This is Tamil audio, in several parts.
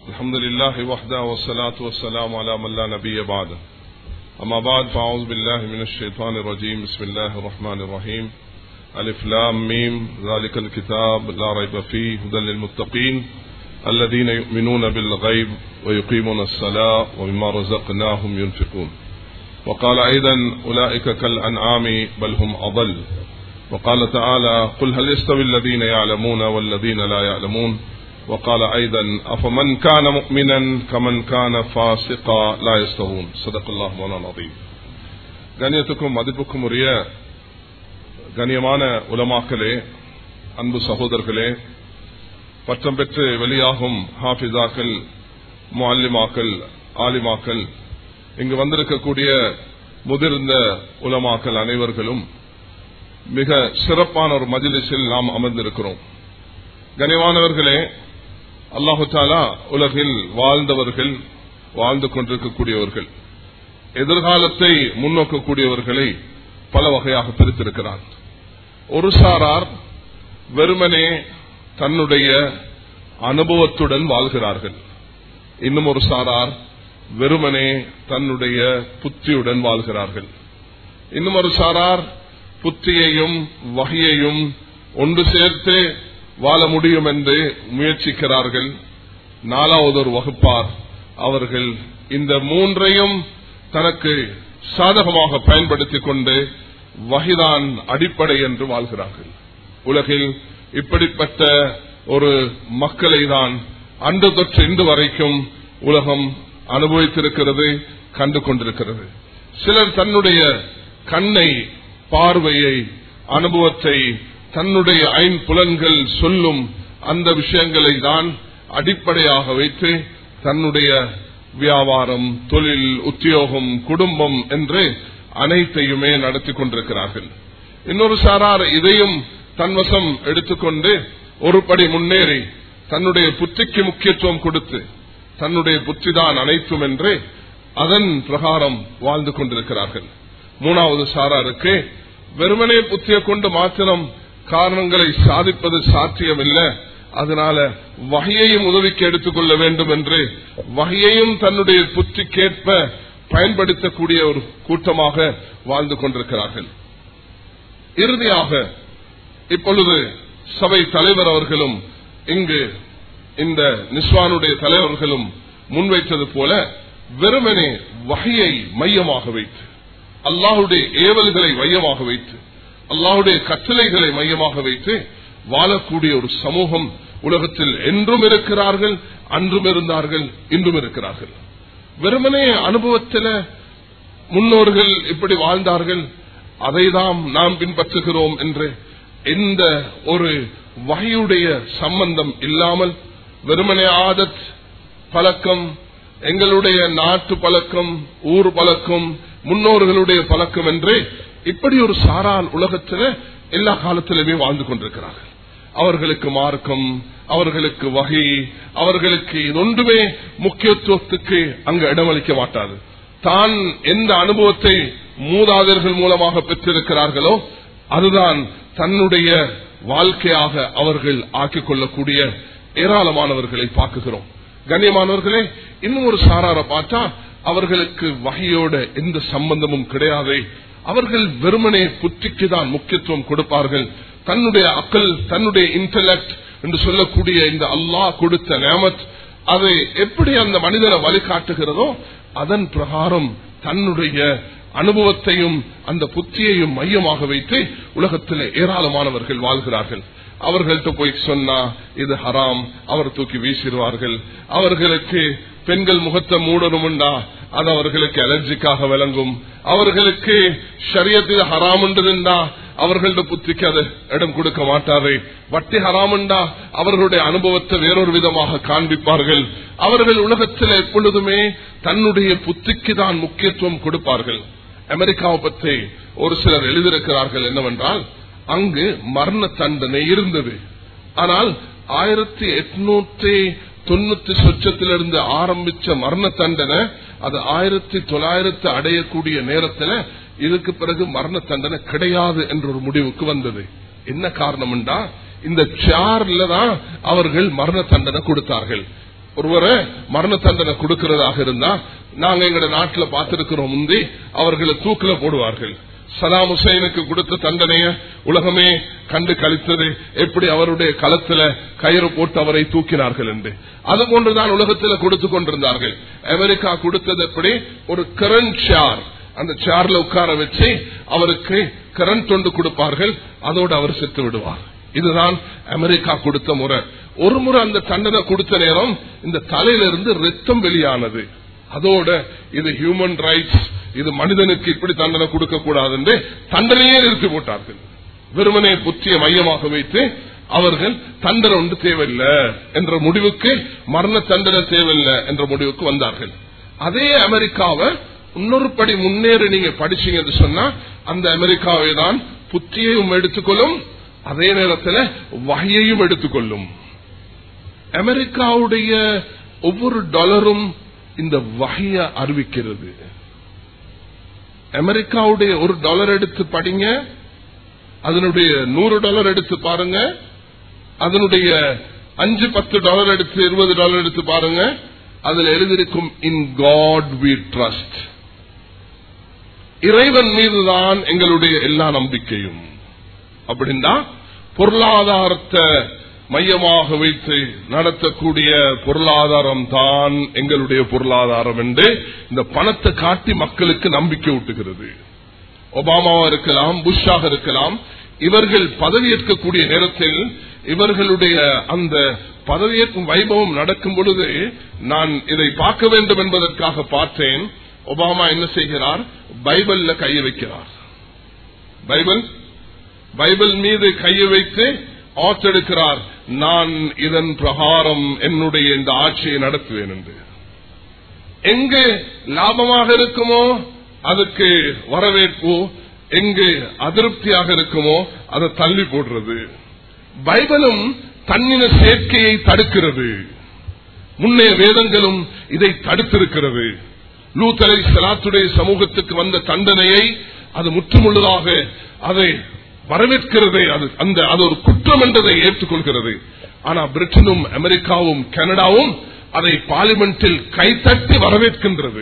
الحمد لله وحده والصلاة والسلام على من لا نبي بعده أما بعد فأعوذ بالله من الشيطان الرجيم بسم الله الرحمن الرحيم ألف لام ميم ذلك الكتاب لا ريب فيه هدى للمتقين الذين يؤمنون بالغيب ويقيمون الصلاة ومما رزقناهم ينفقون وقال أيضا أولئك كالأنعام بل هم أضل وقال تعالى قل هل يستوي الذين يعلمون والذين لا يعلمون وقال أيضا أفمن كان مؤمنا كمن كان فاسقا لا يستوون صدق الله مولانا العظيم கண்ணியத்துக்கும் மதிப்புக்கும் உரிய கண்ணியமான உலமாக்களே அன்பு சகோதரர்களே பட்டம் பெற்று வெளியாகும் ஹாஃபிசாக்கள் முல்லிமாக்கள் ஆலிமாக்கள் இங்கு வந்திருக்கக்கூடிய முதிர்ந்த உலமாக்கள் அனைவர்களும் மிக சிறப்பான ஒரு மஜிலிஸில் நாம் அமர்ந்திருக்கிறோம் கனிவானவர்களே அல்லாஹு தாலா உலகில் வாழ்ந்தவர்கள் வாழ்ந்து கொண்டிருக்கக்கூடியவர்கள் எதிர்காலத்தை முன்னோக்கக்கூடியவர்களை பல வகையாக பிரித்திருக்கிறார் ஒரு சாரார் வெறுமனே தன்னுடைய அனுபவத்துடன் வாழ்கிறார்கள் இன்னும் ஒரு சாரார் வெறுமனே தன்னுடைய புத்தியுடன் வாழ்கிறார்கள் இன்னும் ஒரு சாரார் புத்தியையும் வகையையும் ஒன்று சேர்த்து வாழ முடியும் என்று முயற்சிக்கிறார்கள் நாலாவது ஒரு வகுப்பார் அவர்கள் இந்த மூன்றையும் தனக்கு சாதகமாக பயன்படுத்திக் கொண்டு வகைதான் அடிப்படை என்று வாழ்கிறார்கள் உலகில் இப்படிப்பட்ட ஒரு மக்களை தான் அன்று தொற்று இன்று வரைக்கும் உலகம் அனுபவித்திருக்கிறது கண்டு கொண்டிருக்கிறது சிலர் தன்னுடைய கண்ணை பார்வையை அனுபவத்தை தன்னுடைய ஐம்புலன்கள் சொல்லும் அந்த விஷயங்களை தான் அடிப்படையாக வைத்து தன்னுடைய வியாபாரம் தொழில் உத்தியோகம் குடும்பம் என்று அனைத்தையுமே நடத்தி கொண்டிருக்கிறார்கள் இன்னொரு சாரார் இதையும் தன்வசம் எடுத்துக்கொண்டு ஒரு படி முன்னேறி தன்னுடைய புத்திக்கு முக்கியத்துவம் கொடுத்து தன்னுடைய புத்திதான் அனைத்தும் என்று அதன் பிரகாரம் வாழ்ந்து கொண்டிருக்கிறார்கள் மூணாவது சாராருக்கு வெறுமனே புத்தியை கொண்டு மாத்திரம் காரணங்களை சாதிப்பது சாத்தியமில்லை அதனால வகையையும் உதவிக்கு எடுத்துக்கொள்ள வேண்டும் என்று வகையையும் தன்னுடைய புத்திக்கேற்ப பயன்படுத்தக்கூடிய ஒரு கூட்டமாக வாழ்ந்து கொண்டிருக்கிறார்கள் இறுதியாக இப்பொழுது சபை தலைவர் அவர்களும் இங்கு இந்த நிஸ்வானுடைய தலைவர்களும் முன்வைத்தது போல வெறுமனே வகையை மையமாக வைத்து அல்லாஹுடைய ஏவல்களை மையமாக வைத்து அல்லாஹுடைய கட்டளைகளை மையமாக வைத்து வாழக்கூடிய ஒரு சமூகம் உலகத்தில் என்றும் இருக்கிறார்கள் அன்றும் இருந்தார்கள் இன்றும் இருக்கிறார்கள் வெறுமனே அனுபவத்தில் முன்னோர்கள் இப்படி வாழ்ந்தார்கள் அதை தான் நாம் பின்பற்றுகிறோம் என்று எந்த ஒரு வகையுடைய சம்பந்தம் இல்லாமல் வெறுமனே ஆதத் பழக்கம் எங்களுடைய நாட்டு பழக்கம் ஊர் பழக்கம் முன்னோர்களுடைய பழக்கம் என்று இப்படி ஒரு சாரால் உலகத்தில் எல்லா காலத்திலுமே வாழ்ந்து கொண்டிருக்கிறார்கள் அவர்களுக்கு மார்க்கம் அவர்களுக்கு வகை அவர்களுக்கு இதொன்றுமே முக்கியத்துவத்துக்கு அங்கு இடமளிக்க மாட்டாது தான் எந்த அனுபவத்தை மூதாதர்கள் மூலமாக பெற்றிருக்கிறார்களோ அதுதான் தன்னுடைய வாழ்க்கையாக அவர்கள் ஆக்கிக் கொள்ளக்கூடிய ஏராளமானவர்களை பார்க்குகிறோம் கண்ணியமானவர்களே இன்னும் ஒரு சாரார பார்த்தா அவர்களுக்கு வகையோட எந்த சம்பந்தமும் கிடையாது அவர்கள் வெறுமனே புத்திக்கு தான் முக்கியத்துவம் கொடுப்பார்கள் தன்னுடைய அக்கல் தன்னுடைய இன்டலெக்ட் என்று சொல்லக்கூடிய இந்த அல்லாஹ் கொடுத்த நேமத் அதை எப்படி அந்த மனிதனை வழிகாட்டுகிறதோ அதன் பிரகாரம் தன்னுடைய அனுபவத்தையும் அந்த புத்தியையும் மையமாக வைத்து உலகத்தில் ஏராளமானவர்கள் வாழ்கிறார்கள் அவர்கள்ட்ட போய் சொன்னா இது ஹராம் அவர் தூக்கி வீசிடுவார்கள் அவர்களுக்கு பெண்கள் முகத்தை மூடணும்டா அது அவர்களுக்கு அலர்ஜிக்காக விளங்கும் அவர்களுக்கு ஷரியத்தில் ஹராம் இருந்தா அவர்களோட புத்திக்கு அது இடம் கொடுக்க மாட்டாரு வட்டி ஹராமண்டா அவர்களுடைய அனுபவத்தை வேறொரு விதமாக காண்பிப்பார்கள் அவர்கள் உலகத்தில் எப்பொழுதுமே தன்னுடைய புத்திக்கு தான் முக்கியத்துவம் கொடுப்பார்கள் அமெரிக்காவை பற்றி ஒரு சிலர் எழுதியிருக்கிறார்கள் என்னவென்றால் அங்கு மரண தண்டனை இருந்தது ஆனால் ஆயிரத்தி எட்நூத்தி தொண்ணூத்தி சொச்சத்திலிருந்து ஆரம்பிச்ச மரண தண்டனை அது ஆயிரத்தி தொள்ளாயிரத்து அடையக்கூடிய நேரத்தில் இதுக்கு பிறகு மரண தண்டனை கிடையாது என்ற ஒரு முடிவுக்கு வந்தது என்ன காரணம்டா இந்த சார்ல தான் அவர்கள் மரண தண்டனை கொடுத்தார்கள் ஒருவரை மரண தண்டனை கொடுக்கிறதாக இருந்தா நாங்க எங்க நாட்டுல பார்த்திருக்கிறோம் முந்தி அவர்களை தூக்கில போடுவார்கள் சதாம் ஹுசைனுக்கு கொடுத்த தண்டனைய உலகமே கண்டு கழித்தது எப்படி அவருடைய களத்துல கயிறு போட்டு அவரை தூக்கினார்கள் என்று அது போன்றுதான் உலகத்தில் கொடுத்து கொண்டிருந்தார்கள் அமெரிக்கா கொடுத்தது எப்படி ஒரு கரண்ட் ஷார் அந்த சேர்ல உட்கார வச்சு அவருக்கு கரண்ட் ஒன்று கொடுப்பார்கள் அதோடு அவர் செத்து விடுவார் இதுதான் அமெரிக்கா கொடுத்த முறை ஒரு முறை அந்த தண்டனை கொடுத்த நேரம் இந்த தலையிலிருந்து ரத்தம் வெளியானது அதோட இது ஹியூமன் ரைட்ஸ் இது மனிதனுக்கு இப்படி தண்டனை கொடுக்க கூடாது என்று தண்டனையே நிறுத்தி போட்டார்கள் வெறுமனே புத்திய மையமாக வைத்து அவர்கள் தண்டனை ஒன்று தேவையில்லை என்ற முடிவுக்கு மரண தண்டனை தேவையில்லை என்ற முடிவுக்கு வந்தார்கள் அதே அமெரிக்காவை இன்னொரு படி முன்னேறி நீங்க படிச்சீங்கன்னு சொன்னா அந்த அமெரிக்காவை தான் புத்தியையும் எடுத்துக்கொள்ளும் அதே நேரத்தில் வகையையும் எடுத்துக்கொள்ளும் அமெரிக்காவுடைய ஒவ்வொரு டாலரும் இந்த வகைய அறிவிக்கிறது அமெரிக்காவுடைய ஒரு டாலர் எடுத்து படிங்க அதனுடைய நூறு டாலர் எடுத்து பாருங்க அதனுடைய அஞ்சு பத்து டாலர் எடுத்து இருபது டாலர் எடுத்து பாருங்க அதுல எழுதியிருக்கும் இன் காட் வி ட்ரஸ்ட் இறைவன் மீதுதான் எங்களுடைய எல்லா நம்பிக்கையும் அப்படின்னா பொருளாதாரத்தை மையமாக வைத்து நடத்தக்கூடிய பொருளாதாரம் தான் எங்களுடைய பொருளாதாரம் என்று இந்த பணத்தை காட்டி மக்களுக்கு நம்பிக்கை ஊட்டுகிறது ஒபாமாவா இருக்கலாம் புஷ்ஷாக இருக்கலாம் இவர்கள் பதவியேற்கக்கூடிய நேரத்தில் இவர்களுடைய அந்த பதவியேற்கும் வைபவம் நடக்கும் பொழுது நான் இதை பார்க்க வேண்டும் என்பதற்காக பார்த்தேன் ஒபாமா என்ன செய்கிறார் பைபிள்ல கையை வைக்கிறார் பைபிள் பைபிள் மீது கையை வைத்து ஆற்றெடுக்கிறார் நான் இதன் பிரகாரம் என்னுடைய இந்த ஆட்சியை நடத்துவேன் என்று எங்கு லாபமாக இருக்குமோ அதுக்கு வரவேற்பு எங்கு அதிருப்தியாக இருக்குமோ அதை தள்ளி போடுறது பைபிளும் தன்னின சேர்க்கையை தடுக்கிறது முன்னைய வேதங்களும் இதை தடுத்திருக்கிறது லூத்தலை சலாத்துடைய சமூகத்துக்கு வந்த தண்டனையை அது முற்றுமுள்ளதாக அதை வரவேற்கிறது அது அந்த அது ஒரு குற்றம் என்றதை ஏற்றுக்கொள்கிறது ஆனா பிரிட்டனும் அமெரிக்காவும் கனடாவும் அதை பார்லிமெண்டில் கைத்தட்டி வரவேற்கின்றது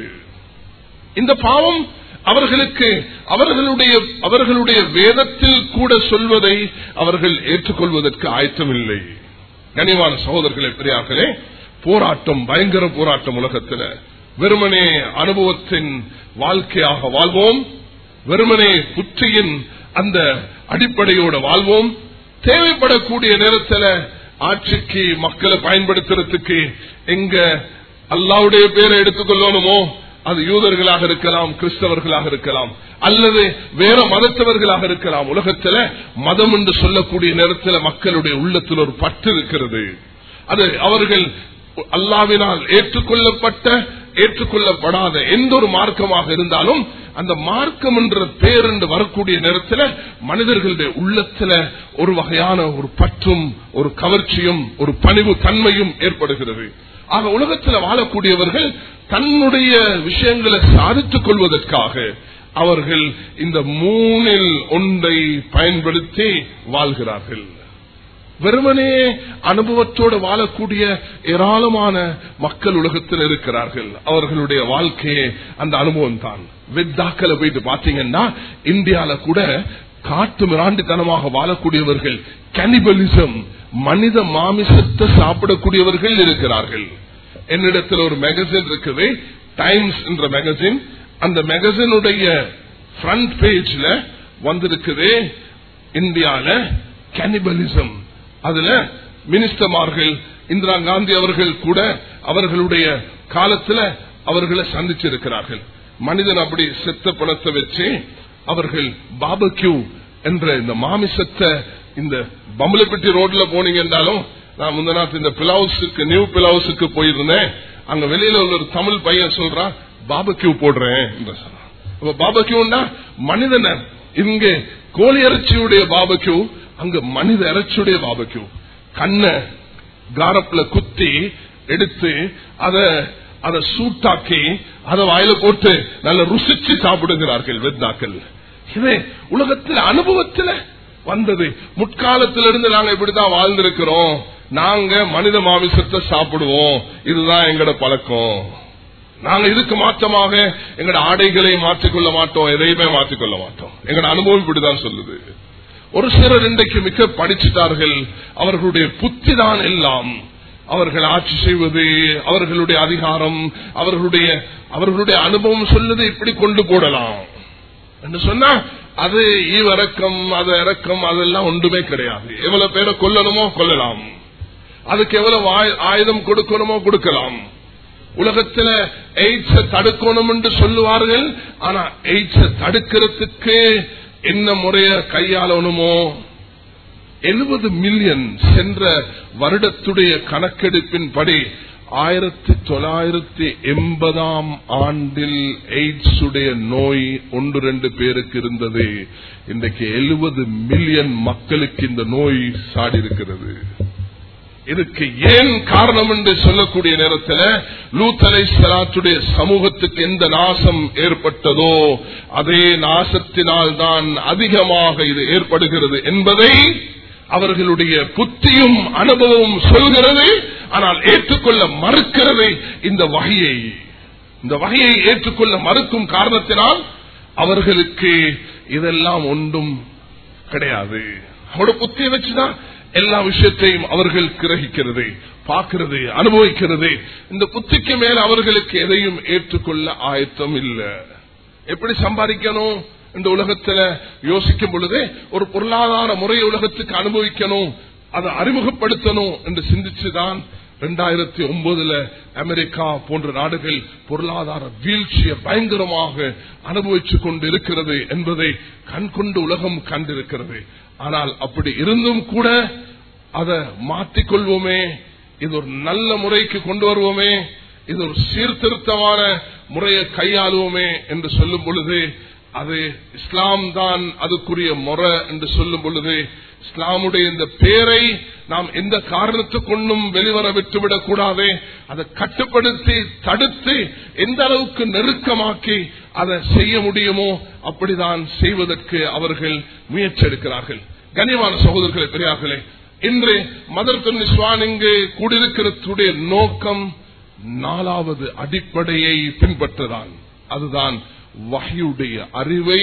இந்த பாவம் அவர்களுக்கு அவர்களுடைய அவர்களுடைய வேதத்தில் கூட சொல்வதை அவர்கள் ஏற்றுக்கொள்வதற்கு ஆயத்தமில்லை கனிவான சகோதரர்களே பெரியார்களே போராட்டம் பயங்கர போராட்டம் உலகத்தில் வெறுமனே அனுபவத்தின் வாழ்க்கையாக வாழ்வோம் வெறுமனே புற்றியின் அந்த அடிப்படையோட வாழ்வோம் தேவைப்படக்கூடிய நேரத்தில் ஆட்சிக்கு மக்களை பயன்படுத்துறதுக்கு எங்க அல்லாவுடைய பேரை எடுத்துக்கொள்ளணுமோ அது யூதர்களாக இருக்கலாம் கிறிஸ்தவர்களாக இருக்கலாம் அல்லது வேற மதத்தவர்களாக இருக்கலாம் உலகத்துல மதம் என்று சொல்லக்கூடிய நேரத்தில் மக்களுடைய உள்ளத்தில் ஒரு பற்று இருக்கிறது அது அவர்கள் அல்லாவினால் ஏற்றுக்கொள்ளப்பட்ட ஏற்றுக்கொள்ளப்படாத எந்த ஒரு மார்க்கமாக இருந்தாலும் அந்த மார்க்கம் என்ற பேர் என்று வரக்கூடிய நேரத்தில் மனிதர்களுடைய உள்ளத்துல ஒரு வகையான ஒரு பற்றும் ஒரு கவர்ச்சியும் ஒரு பணிவு தன்மையும் ஏற்படுகிறது ஆக உலகத்தில் வாழக்கூடியவர்கள் தன்னுடைய விஷயங்களை சாதித்துக் கொள்வதற்காக அவர்கள் இந்த மூணில் ஒன்றை பயன்படுத்தி வாழ்கிறார்கள் வெறுமனே அனுபவத்தோடு வாழக்கூடிய ஏராளமான மக்கள் உலகத்தில் இருக்கிறார்கள் அவர்களுடைய வாழ்க்கையே அந்த அனுபவம் தான் வெத்தாக்களை போயிட்டு பாத்தீங்கன்னா இந்தியால கூட காட்டு மிராண்டித்தனமாக வாழக்கூடியவர்கள் கனிபலிசம் மனித மாமிசத்தை சாப்பிடக்கூடியவர்கள் இருக்கிறார்கள் என்னிடத்தில் ஒரு மேகசின் இருக்குது டைம்ஸ் என்ற மேகசின் அந்த மேகசினுடைய ஃப்ரண்ட் பேஜ்ல வந்திருக்குது இந்தியால கனிபலிசம் அதுல மினிஸ்டர்மார்கள் இந்திரா காந்தி அவர்கள் கூட அவர்களுடைய காலத்துல அவர்களை சந்திச்சிருக்கிறார்கள் மனிதன் அப்படி செத்த பணத்தை வச்சு அவர்கள் பாபக்யூ என்ற இந்த மாமிசத்தை இந்த பம்பலப்பட்டி ரோட்ல போனீங்க என்றாலும் நான் முந்தநாத்து இந்த பிளவுஸுக்கு நியூ பிளவுஸுக்கு போயிருந்தேன் அங்க வெளியில உள்ள ஒரு தமிழ் பையன் சொல்றான் பாபக்யூ போடுறேன் என்று சொல்றான் பாபக்யூன்னா மனிதன இங்க கோழி இறைச்சியுடைய பாபக்யூ அங்க மனித இறைச்சியுடைய பாபக்யூ கண்ண காரப்புல குத்தி எடுத்து அத அதை சூட்டாக்கி அதை வாயில போட்டு நல்ல ருசிச்சு சாப்பிடுகிறார்கள் வெத்தாக்கள் இது உலகத்தில் அனுபவத்தில் வந்தது முற்காலத்திலிருந்து நாங்க இப்படிதான் வாழ்ந்திருக்கிறோம் நாங்க மனித மாமிசத்தை சாப்பிடுவோம் இதுதான் எங்கட பழக்கம் நாங்க இதுக்கு மாற்றமாக எங்கட ஆடைகளை மாற்றிக்கொள்ள மாட்டோம் எதையுமே மாற்றிக்கொள்ள மாட்டோம் எங்கட அனுபவம் இப்படிதான் சொல்லுது ஒரு சிலர் இன்றைக்கு மிக படிச்சுட்டார்கள் அவர்களுடைய புத்தி தான் எல்லாம் அவர்கள் ஆட்சி செய்வது அவர்களுடைய அதிகாரம் அவர்களுடைய அவர்களுடைய அனுபவம் சொல்லுது இப்படி கொண்டு போடலாம் என்று சொன்னா அது ஈவிறக்கம் அது இறக்கம் அதெல்லாம் ஒன்றுமே கிடையாது எவ்வளவு பேரை கொல்லணுமோ கொல்லலாம் அதுக்கு எவ்வளவு ஆயு- ஆயுதம் கொடுக்கணுமோ கொடுக்கலாம் உலகத்துல எய்ட்ஸ தடுக்கணும் என்று சொல்லுவார்கள் ஆனா எய்ட்ஸ தடுக்கிறதுக்கு என்ன முறைய கையாளணுமோ எழுபது மில்லியன் சென்ற வருடத்துடைய கணக்கெடுப்பின்படி ஆயிரத்தி தொள்ளாயிரத்தி எண்பதாம் ஆண்டில் எய்ட்ஸ் உடைய நோய் ஒன்று ரெண்டு பேருக்கு இருந்தது இன்றைக்கு எழுபது மில்லியன் மக்களுக்கு இந்த நோய் சாடி இருக்கிறது இதுக்கு ஏன் காரணம் என்று சொல்லக்கூடிய நேரத்தில் லூத்தலை சலாத்துடைய சமூகத்துக்கு எந்த நாசம் ஏற்பட்டதோ அதே நாசத்தினால் தான் அதிகமாக இது ஏற்படுகிறது என்பதை அவர்களுடைய புத்தியும் அனுபவமும் சொல்கிறது ஆனால் ஏற்றுக்கொள்ள மறுக்கிறது இந்த வகையை இந்த வகையை ஏற்றுக்கொள்ள மறுக்கும் காரணத்தினால் அவர்களுக்கு இதெல்லாம் ஒன்றும் கிடையாது அவரோட புத்தியை வச்சுதான் எல்லா விஷயத்தையும் அவர்கள் கிரகிக்கிறது பார்க்கிறது அனுபவிக்கிறது இந்த புத்திக்கு மேல் அவர்களுக்கு எதையும் ஏற்றுக்கொள்ள ஆயத்தம் இல்லை எப்படி சம்பாதிக்கணும் இந்த உலகத்துல யோசிக்கும் பொழுது ஒரு பொருளாதார முறை உலகத்துக்கு அனுபவிக்கணும் அதை அறிமுகப்படுத்தணும் என்று சிந்திச்சுதான் ரெண்டாயிரத்தி ஒன்பதுல அமெரிக்கா போன்ற நாடுகள் பொருளாதார வீழ்ச்சியை பயங்கரமாக அனுபவித்துக் கொண்டு இருக்கிறது என்பதை கண்கொண்டு உலகம் கண்டிருக்கிறது ஆனால் அப்படி இருந்தும் கூட அதை மாற்றிக்கொள்வோமே இது ஒரு நல்ல முறைக்கு கொண்டு வருவோமே இது ஒரு சீர்திருத்தமான முறையை கையாளுவோமே என்று சொல்லும் பொழுது அது இஸ்லாம் தான் அதுக்குரிய முறை என்று சொல்லும் பொழுது இஸ்லாமுடைய இந்த பேரை நாம் எந்த காரணத்துக் கொண்டும் வெளிவர விட்டுவிடக் கூடாது அதை கட்டுப்படுத்தி தடுத்து எந்த அளவுக்கு நெருக்கமாக்கி அதை செய்ய முடியுமோ அப்படிதான் செய்வதற்கு அவர்கள் முயற்சி எடுக்கிறார்கள் கனிவான சகோதரர்களே பெரியார்களே இன்று மதர் துன்னிஸ்வான் இங்கு கூடியிருக்கிறதுடைய நோக்கம் நாலாவது அடிப்படையை பின்பற்றதான் அதுதான் வகையுடைய அறிவை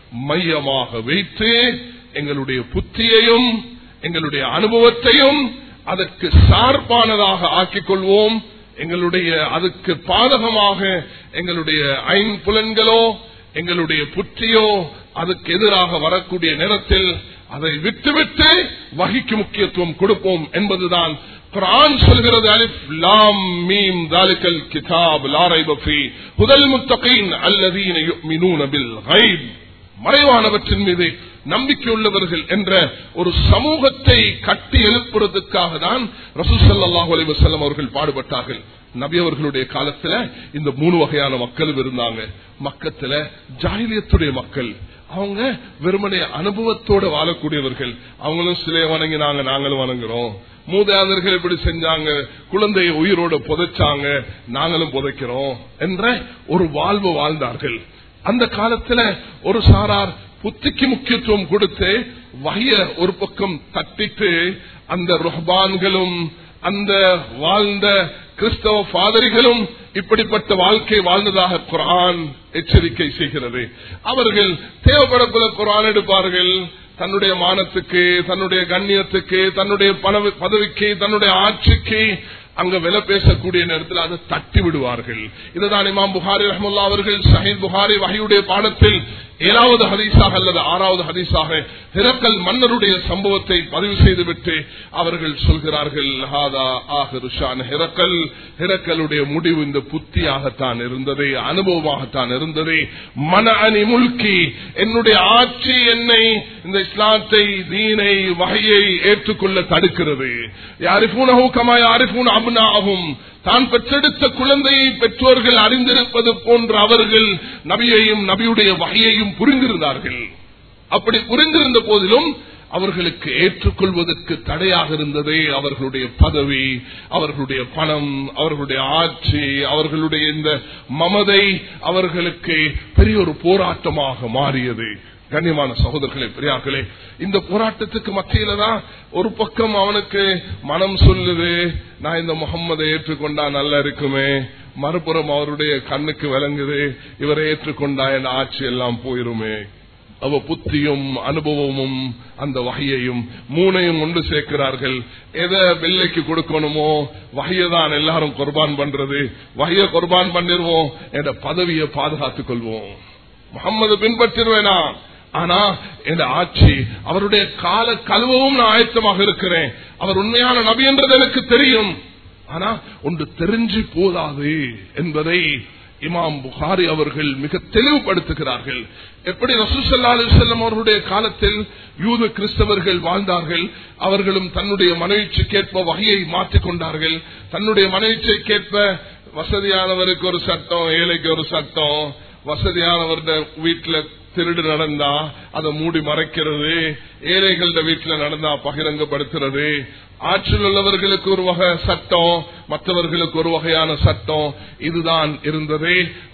மையமாக வைத்து எங்களுடைய புத்தியையும் எங்களுடைய அனுபவத்தையும் அதற்கு சார்பானதாக ஆக்கிக் கொள்வோம் எங்களுடைய அதுக்கு பாதகமாக எங்களுடைய ஐம்புலன்களோ எங்களுடைய புத்தியோ அதுக்கு எதிராக வரக்கூடிய நேரத்தில் அதை விட்டுவிட்டு வகிக்கு முக்கியத்துவம் கொடுப்போம் என்பதுதான் குரான் சொல்கிறது அலிஃப் லாம் மீம் தாலிகல் கிதாப் லாரைப ஃபீ ஹுதல் முத்தகீன் அல்லதீன யுமினூன பில் கைப் மறைவானவற்றின் மீது நம்பிக்கை உள்ளவர்கள் என்ற ஒரு சமூகத்தை கட்டி எழுப்புறதுக்காக தான் ரசூசல்லாஹு அலி வசல்லம் அவர்கள் பாடுபட்டார்கள் நபி அவர்களுடைய காலத்துல இந்த மூணு வகையான மக்களும் இருந்தாங்க மக்கத்துல ஜாகிலியத்துடைய மக்கள் அவங்க வெறுமனே அனுபவத்தோட வாழக்கூடியவர்கள் அவங்களும் சிலையை வணங்கினாங்க நாங்களும் வணங்குறோம் மூதாதர்கள் எப்படி செஞ்சாங்க குழந்தையை உயிரோட புதைச்சாங்க நாங்களும் புதைக்கிறோம் என்ற ஒரு வாழ்வு வாழ்ந்தார்கள் அந்த காலத்துல ஒரு சாரார் புத்திக்கு முக்கியத்துவம் கொடுத்து வகைய ஒரு பக்கம் தட்டிட்டு அந்த ருஹபான்களும் அந்த வாழ்ந்த கிறிஸ்தவ பாதரிகளும் இப்படிப்பட்ட வாழ்க்கை வாழ்ந்ததாக குரான் எச்சரிக்கை செய்கிறது அவர்கள் தேவைப்படக்குள்ள குரான் எடுப்பார்கள் தன்னுடைய மானத்துக்கு தன்னுடைய கண்ணியத்துக்கு தன்னுடைய பண பதவிக்கு தன்னுடைய ஆட்சிக்கு அங்க விலை பேசக்கூடிய நேரத்தில் அதை தட்டி விடுவார்கள் இதுதான் இமாம் புகாரி ரஹமுல்லா அவர்கள் ஷஹீத் புகாரி வகையுடைய பாடத்தில் ஏழாவது ஹதீஸாக அல்லது ஆறாவது ஹதீஸாக ஹிரக்கல் மன்னருடைய சம்பவத்தை பதிவு செய்துவிட்டு அவர்கள் சொல்கிறார்கள் ஹாதா ஆஹிருஷான் ஹிரக்கல் ஹிரக்கலுடைய முடிவு இந்த புத்தியாகத்தான் இருந்தது அனுபவமாகத்தான் இருந்தது மன அணி முல்கி என்னுடைய ஆட்சி என்னை இந்த இஸ்லாத்தை தீனை வகையை ஏற்றுக்கொள்ள தடுக்கிறது யாரிஃபூனஹு கமா யாரிஃபூன் அப்னாஹும் தான் பெற்றெடுத்த குழந்தையை பெற்றோர்கள் அறிந்திருப்பது போன்ற அவர்கள் நபியையும் நபியுடைய வகையையும் புரிந்திருந்தார்கள் அப்படி புரிந்திருந்த போதிலும் அவர்களுக்கு ஏற்றுக்கொள்வதற்கு தடையாக இருந்ததே அவர்களுடைய பதவி அவர்களுடைய பணம் அவர்களுடைய ஆட்சி அவர்களுடைய இந்த மமதை அவர்களுக்கு பெரிய ஒரு போராட்டமாக மாறியது கண்ணியமான சகோதரர்களே பெரியார்களே இந்த போராட்டத்துக்கு மத்தியில தான் ஒரு பக்கம் அவனுக்கு மனம் சொல்லுது நான் இந்த முகம்மதை ஏற்றுக்கொண்டா நல்லா இருக்குமே மறுபுறம் அவருடைய கண்ணுக்கு விளங்குது இவரை ஏற்றுக்கொண்டா என் ஆட்சி எல்லாம் போயிருமே அவ புத்தியும் அனுபவமும் அந்த வகையையும் மூணையும் ஒன்று சேர்க்கிறார்கள் எதை வெள்ளைக்கு கொடுக்கணுமோ வகையதான் எல்லாரும் குர்பான் பண்றது வகைய குர்பான் பண்ணிருவோம் என்ற பதவியை பாதுகாத்துக் கொள்வோம் முகம்மது பின்பற்றிருவேனா ஆனா என் ஆட்சி அவருடைய கால கழுவவும் நான் ஆயத்தமாக இருக்கிறேன் அவர் உண்மையான நபி என்றது எனக்கு தெரியும் ஆனா ஒன்று தெரிஞ்சு போதாது என்பதை இமாம் புகாரி அவர்கள் மிக தெளிவுபடுத்துகிறார்கள் எப்படி ரசூசல்லா அலிசல்லம் அவர்களுடைய காலத்தில் யூத கிறிஸ்தவர்கள் வாழ்ந்தார்கள் அவர்களும் தன்னுடைய மனைவிச்சுக்கேற்ப வகையை மாற்றிக் கொண்டார்கள் தன்னுடைய மனைவிச்சைக்கேற்ப வசதியானவருக்கு ஒரு சட்டம் ஏழைக்கு ஒரு சட்டம் வசதியானவருடைய வீட்டுல திருடு நடந்தா அதை மூடி மறைக்கிறது ஏழைகள வீட்டுல நடந்தா பகிரங்கப்படுத்துறது ஆற்றில் உள்ளவர்களுக்கு ஒரு வகை சட்டம் மற்றவர்களுக்கு ஒரு வகையான சட்டம் இதுதான் இருந்தது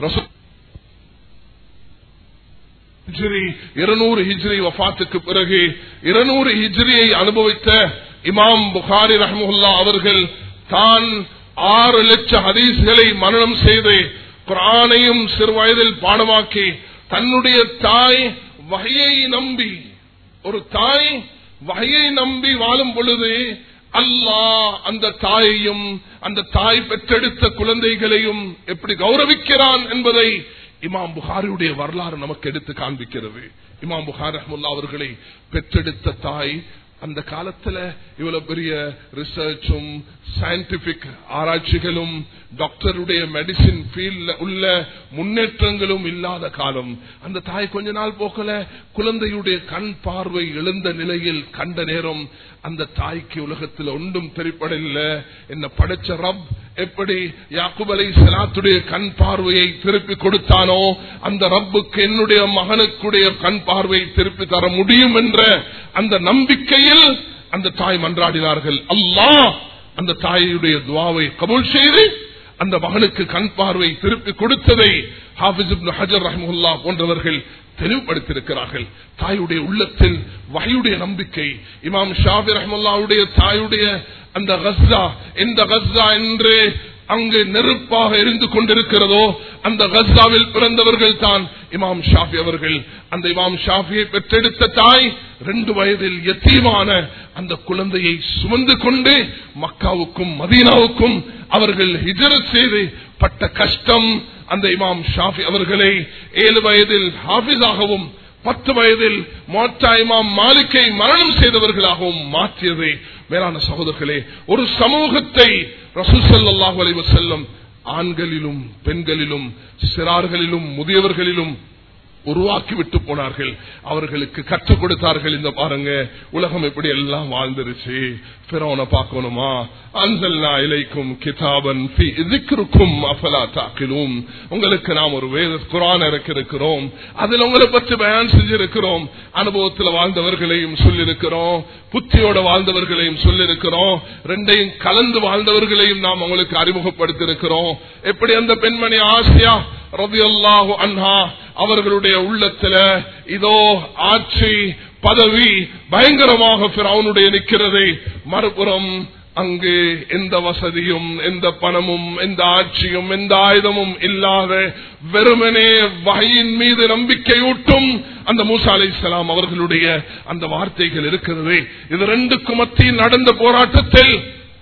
இருநூறு ஹிஜ்ரி வஃத்துக்கு பிறகு இருநூறு ஹிஜ்ரியை அனுபவித்த இமாம் புகாரி ரஹமுல்லா அவர்கள் தான் ஆறு லட்சம் ஹதீஸ்களை மரணம் செய்து குரானையும் சிறு வயதில் பாடமாக்கி தன்னுடைய தாய் வகையை நம்பி ஒரு தாய் வகையை நம்பி வாழும் பொழுது அல்லாஹ் அந்த தாயையும் அந்த தாய் பெற்றெடுத்த குழந்தைகளையும் எப்படி கௌரவிக்கிறான் என்பதை இமாம் புகாரியுடைய வரலாறு நமக்கு எடுத்து காண்பிக்கிறது இமாம் புகார் அஹமுல்லா அவர்களை பெற்றெடுத்த தாய் அந்த காலத்துல இவ்வளவு பெரிய ரிசர்ச்சும் சயின்டிபிக் ஆராய்ச்சிகளும் டாக்டருடைய மெடிசின் ஃபீல்ட்ல உள்ள முன்னேற்றங்களும் இல்லாத காலம் அந்த தாய் கொஞ்ச நாள் போக்கல குழந்தையுடைய கண் பார்வை எழுந்த நிலையில் கண்ட நேரம் அந்த தாய்க்கு உலகத்தில் ஒன்றும் தெரிப்படல என்ன படைச்ச ரப் எப்படி யாக்குப் அலை சலாத்துடைய கண் பார்வையை திருப்பி கொடுத்தானோ அந்த ரப்புக்கு என்னுடைய மகனுக்குடைய கண் பார்வையை திருப்பி தர முடியும் என்ற அந்த நம்பிக்கையில் அந்த தாய் மன்றாடினார்கள் அல்லாஹ் அந்த தாயுடைய துவாவை கபூல் செய்து அந்த மகனுக்கு கண் பார்வை திருப்பி கொடுத்ததை ஹாபிஸ் ஹஜர் ரஹமுல்லா போன்றவர்கள் தெளிவுபடுத்தியிருக்கிறார்கள் தாயுடைய உள்ளத்தில் வகையுடைய நம்பிக்கை இமாம் ஷாபி ரஹமுல்லாவுடைய தாயுடைய அந்த கஸ்ஸா எந்த கஸ்ஸா என்று அங்கு நெருப்பாக இருந்து கொண்டிருக்கிறதோ அந்த கஸ்ஸாவில் பிறந்தவர்கள் தான் இமாம் ஷாஃபி அவர்கள் அந்த இமாம் ஷாஃபியை பெற்றெடுத்த தாய் ரெண்டு வயதில் எத்தீமான அந்த குழந்தையை சுமந்து கொண்டு மக்காவுக்கும் மதீனாவுக்கும் அவர்கள் ஹிஜரத் செய்து பட்ட கஷ்டம் அந்த இமாம் ஷாஃபி அவர்களை ஏழு வயதில் ஹாஃபிஸாகவும் பத்து வயதில் மோட்டா இமாம் மாலிக்கை மரணம் செய்தவர்களாகவும் மாற்றியது மேலான சகோதரர்களே ஒரு சமூகத்தை ரசூசல்லாஹு அலைவ செல்லும் ஆண்களிலும் பெண்களிலும் சிறார்களிலும் முதியவர்களிலும் உருவாக்கி விட்டு போனார்கள் அவர்களுக்கு கற்றுக் கொடுத்தார்கள் இந்த பாருங்க உலகம் எப்படி எல்லாம் வாழ்ந்துருச்சு பிறவனை பார்க்கணுமா அன்சல்னா இலைக்கும் கிதாபன் இதுக்கும் அஃபலா தாக்கிலும் உங்களுக்கு நாம் ஒரு வேத குரான் இறக்கிருக்கிறோம் அதில் உங்களை பற்றி பயன் செஞ்சிருக்கிறோம் அனுபவத்தில் வாழ்ந்தவர்களையும் சொல்லியிருக்கிறோம் புத்தியோட வாழ்ந்தவர்களையும் சொல்லியிருக்கிறோம் ரெண்டையும் கலந்து வாழ்ந்தவர்களையும் நாம் உங்களுக்கு அறிமுகப்படுத்தியிருக்கிறோம் எப்படி அந்த பெண்மணி ஆசியா ரபி அல்லாஹு அன்ஹா அவர்களுடைய உள்ளத்துல இதோ ஆட்சி பதவி பயங்கரமாக அவனுடைய நிற்கிறது மறுபுறம் அங்கு எந்த வசதியும் எந்த பணமும் எந்த ஆட்சியும் எந்த ஆயுதமும் இல்லாத வெறுமனே வகையின் மீது நம்பிக்கையூட்டும் அந்த மூசா அலை இஸ்லாம் அவர்களுடைய அந்த வார்த்தைகள் இருக்கிறது இது ரெண்டுக்கும் மத்தியில் நடந்த போராட்டத்தில்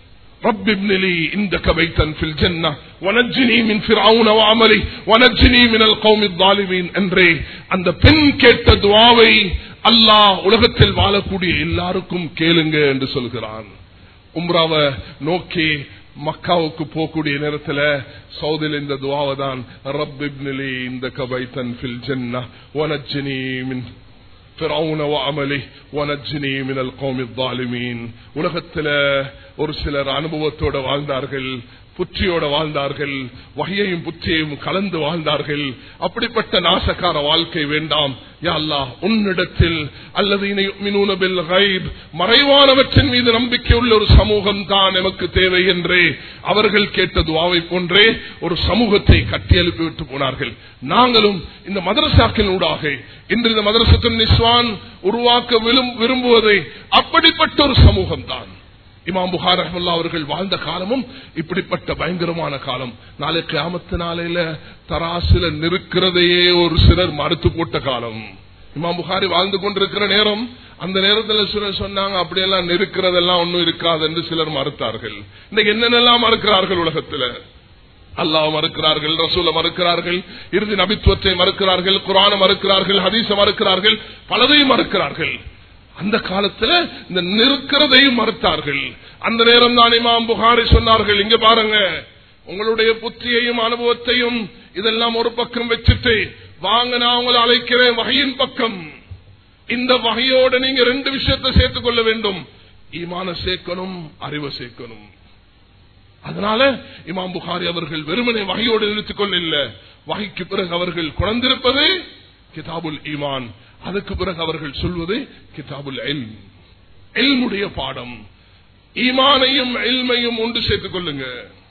رب ابن لي عندك بيتا في الجنة ونجني من فرعون وعمله ونجني من القوم الظالمين என்றே அந்த பெண் கேட்ட துவாவை அல்லாஹ் உலகத்தில் வாழக்கூடிய எல்லாருக்கும் கேளுங்க என்று சொல்கிறான் உம்ராவை நோக்கி மக்காவுக்கு போகக்கூடிய நேரத்தில் சவுதியில் இந்த துவாவை தான் ரப் இப்னிலி இந்த கபைத்தன் ஃபில் ஜன்னா வனஜினி மின் உலகத்தில் ஒரு சிலர் அனுபவத்தோட வாழ்ந்தார்கள் புற்றியோட வாழ்ந்தார்கள் வகையையும் புற்றியையும் கலந்து வாழ்ந்தார்கள் அப்படிப்பட்ட நாசக்கார வாழ்க்கை வேண்டாம் யா அல்லாஹ் உன்னிடத்தில் அல்லது இனி யுமினூன பில் கைப் மறைவானவற்றின் மீது நம்பிக்கை உள்ள ஒரு சமூகம் தான் எமக்கு தேவை என்றே அவர்கள் கேட்ட துவாவை போன்றே ஒரு சமூகத்தை கட்டி எழுப்பி விட்டு போனார்கள் நாங்களும் இந்த மதரசாக்கள் ஊடாக இன்று இந்த மதரசத்தின் நிஸ்வான் உருவாக்க விரும்- விரும்புவதை அப்படிப்பட்ட ஒரு சமூகம் தான் இமாம் புகார் ரஹ்மல்லா அவர்கள் வாழ்ந்த காலமும் இப்படிப்பட்ட பயங்கரமான காலம் நாளை கிராமத்து நாளையில தராசில நிற்கிறதையே ஒரு சிலர் மறுத்து போட்ட காலம் இமாம் புகாரி வாழ்ந்து கொண்டிருக்கிற நேரம் அந்த நேரத்தில் சிலர் சொன்னாங்க அப்படியெல்லாம் நெருக்கிறதெல்லாம் ஒண்ணும் இருக்காது என்று சிலர் மறுத்தார்கள் இன்னைக்கு என்னென்னலாம் மறுக்கிறார்கள் உலகத்துல அல்லாஹ் மறுக்கிறார்கள் ரசூல மறுக்கிறார்கள் இறுதி நபித்துவத்தை மறுக்கிறார்கள் குரான மறுக்கிறார்கள் ஹதீச மறுக்கிறார்கள் பலதையும் மறுக்கிறார்கள் அந்த காலத்துல இந்த நிற்கிறதையும் மறுத்தார்கள் அந்த நேரம் தான் இமாம் புகாரி சொன்னார்கள் இங்க பாருங்க உங்களுடைய புத்தியையும் அனுபவத்தையும் இதெல்லாம் ஒரு பக்கம் வச்சுட்டு வாங்க நான் உங்களை அழைக்கிறேன் வகையின் பக்கம் இந்த வகையோட நீங்க ரெண்டு விஷயத்தை சேர்த்துக் கொள்ள வேண்டும் ஈமான சேர்க்கணும் அறிவை சேர்க்கணும் அதனால இமாம் புகாரி அவர்கள் வெறுமனை வகையோடு நிறுத்திக் கொள்ள வகைக்கு பிறகு அவர்கள் குழந்திருப்பது கிதாபுல் ஈமான் அதுக்கு பிறகு அவர்கள் சொல்வது கிதாபுல் எல் எல்முடைய பாடம் ஈமானையும் எல்மையும் ஒன்று சேர்த்துக் கொள்ளுங்க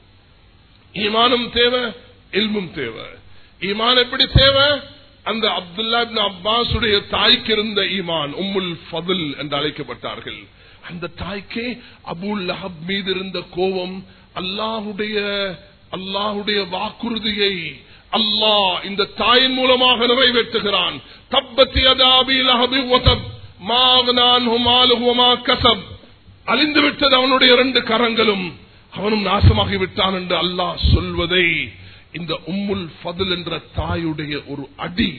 ஈமானும் தேவை எல்மும் தேவை ஈமான் எப்படி தேவை அந்த அப்துல்லா இப்னு அப்பாஸுடைய தாய்க்கு இருந்த ஈமான் உம்முல் ஃபதுல் என்று அழைக்கப்பட்டார்கள் அந்த தாய்க்கே அபுல் லஹப் மீது இருந்த கோபம் அல்லாஹுடைய அல்லாஹுடைய வாக்குறுதியை அல்லாஹ் இந்த தாயின் மூலமாக நிறைவேற்றுகிறான் தப்பத்தி அதாபி லஹபி வதப் மாகனான் ஹுமாலுஹுமா கசப் அழிந்து விட்டது அவனுடைய இரண்டு கரங்களும் அவனும் நாசமாகி விட்டான் என்று அல்லாஹ் சொல்வதை இந்த உம்முல் ஃபதுல் என்ற தாயுடைய ஒரு அடி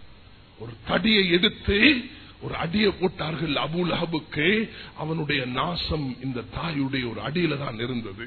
ஒரு தடியை எடுத்து ஒரு அடியை போட்டார்கள் அபுல் அஹபுக்கு அவனுடைய நாசம் இந்த தாயுடைய ஒரு அடியில தான் இருந்தது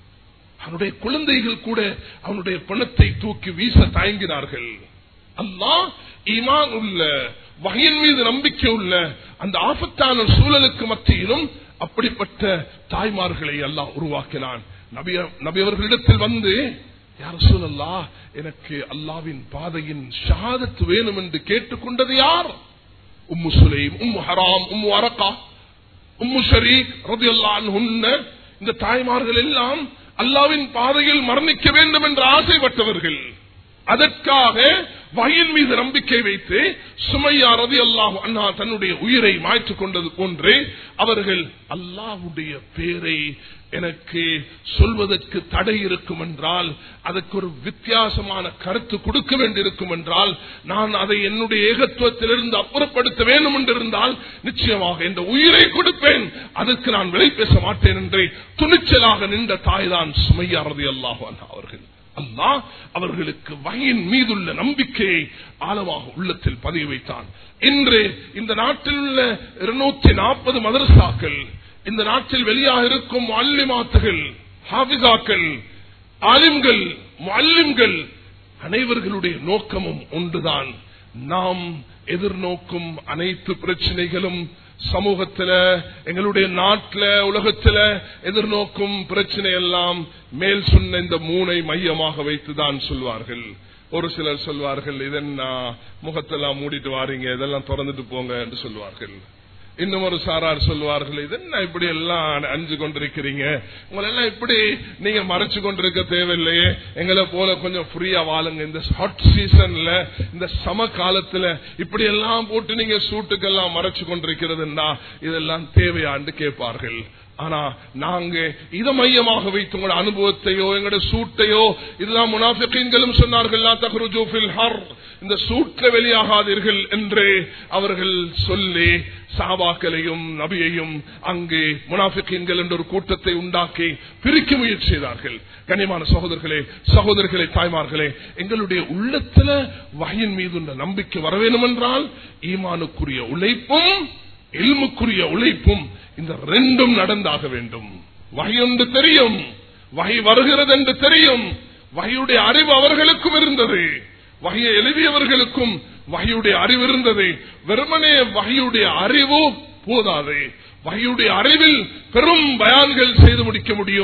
அவனுடைய குழந்தைகள் கூட அவனுடைய பணத்தை தூக்கி வீச தயங்கினார்கள் அல்லாஹ் ஈமான் உள்ள வகையின் மீது நம்பிக்கை உள்ள அந்த ஆபத்தான சூழலுக்கு மத்தியிலும் அப்படிப்பட்ட தாய்மார்களை அல்லாஹ் உருவாக்கினான் நபி- நபி அவர்களிடத்தில் வந்து யார் சொல்லல்லா எனக்கு அல்லாவின் பாதையின் ஷஹாதத் வேணும் என்று கேட்டுக்கொண்டது யார் உம்மு சுலைம் உம்மு ஹராம் உம்மு அரக்கா உம்மு ஷரீக் ரதியல்லான் இந்த தாய்மார்கள் எல்லாம் அல்லாவின் பாதையில் மரணிக்க வேண்டும் என்று ஆசைப்பட்டவர்கள் அதற்காக வகையின் மீது நம்பிக்கை வைத்து சுமையா ரதி அல்லாஹ் அண்ணா தன்னுடைய உயிரை மாய்த்துக் கொண்டது போன்று அவர்கள் அல்லாஹுடைய பேரை எனக்கு சொல்வதற்கு தடை இருக்கும் என்றால் அதற்கு ஒரு வித்தியாசமான கருத்து கொடுக்க வேண்டியிருக்கும் என்றால் நான் அதை என்னுடைய ஏகத்துவத்திலிருந்து அப்புறப்படுத்த வேண்டும் என்றிருந்தால் நிச்சயமாக இந்த உயிரை கொடுப்பேன் அதற்கு நான் விலை பேச மாட்டேன் என்றே துணிச்சலாக நின்ற தாய்தான் சுமையாரதி அல்லாஹ் அவர்கள் அல்லாஹ் அவர்களுக்கு வகையின் மீதுள்ள நம்பிக்கையை ஆழமாக உள்ளத்தில் பதிய வைத்தான் இன்று இந்த நாட்டில் உள்ள இருநூத்தி நாற்பது மதரசாக்கள் இந்த நாட்டில் வெளியாக இருக்கும் அல்லிமாத்துகள் ஹாபிசாக்கள் ஆலிம்கள் முல்லிம்கள் அனைவர்களுடைய நோக்கமும் ஒன்றுதான் நாம் எதிர்நோக்கும் அனைத்து பிரச்சனைகளும் சமூகத்துல எங்களுடைய நாட்டில உலகத்துல எதிர்நோக்கும் பிரச்சனை எல்லாம் மேல் சொன்ன இந்த மூனை மையமாக வைத்துதான் சொல்வார்கள் ஒரு சிலர் சொல்வார்கள் இதென்ன முகத்தெல்லாம் மூடிட்டு வாரீங்க இதெல்லாம் திறந்துட்டு போங்க என்று சொல்வார்கள் இன்னும் ஒரு சாரார் சொல்வார்கள் இது என்ன இப்படி எல்லாம் அஞ்சு கொண்டிருக்கிறீங்க உங்களை எல்லாம் இப்படி நீங்க மறைச்சு கொண்டிருக்க தேவையில்லையே எங்களை போல கொஞ்சம் ஃப்ரீயா வாழுங்க இந்த ஹாட் சீசன்ல இந்த சம காலத்துல இப்படி எல்லாம் போட்டு நீங்க சூட்டுக்கெல்லாம் மறைச்சு கொண்டிருக்கிறதுன்னா இதெல்லாம் தேவையாண்டு கேட்பார்கள் ஆனா நாங்க இத மையமாக வைத்து உங்களோட அனுபவத்தையோ எங்களோட சூட்டையோ இதுதான் முனாஃபிகளும் சொன்னார்கள் "லா தக்ருஜூ ஃபில் ஹர்." இந்த சூட்ல வெளியாகாதீர்கள் என்று அவர்கள் சொல்லி சாபாக்களையும் நபியையும் அங்கே முனாஃபிகீன்கள் என்ற ஒரு கூட்டத்தை உண்டாக்கி பிரிக்க முயற்சி செய்தார்கள் கனிமான சகோதரர்களே சகோதரர்களே தாய்மார்களே எங்களுடைய உள்ளத்துல வகையின் மீது உள்ள நம்பிக்கை வர வேண்டும் என்றால் ஈமானுக்குரிய உழைப்பும் இல்முக்குரிய உழைப்பும் இந்த ரெண்டும் நடந்தாக வேண்டும் வகை ஒன்று தெரியும் வகை வருகிறது என்று தெரியும் வகையுடைய அறிவு அவர்களுக்கும் இருந்தது வகையை எழுதியவர்களுக்கும் வகையுடைய அறிவு இருந்தது வெறுமனே வகையுடைய அறிவு போதாது வகையுடைய அறிவில் பெரும் பயான்கள் செய்து முடிக்க முடியும்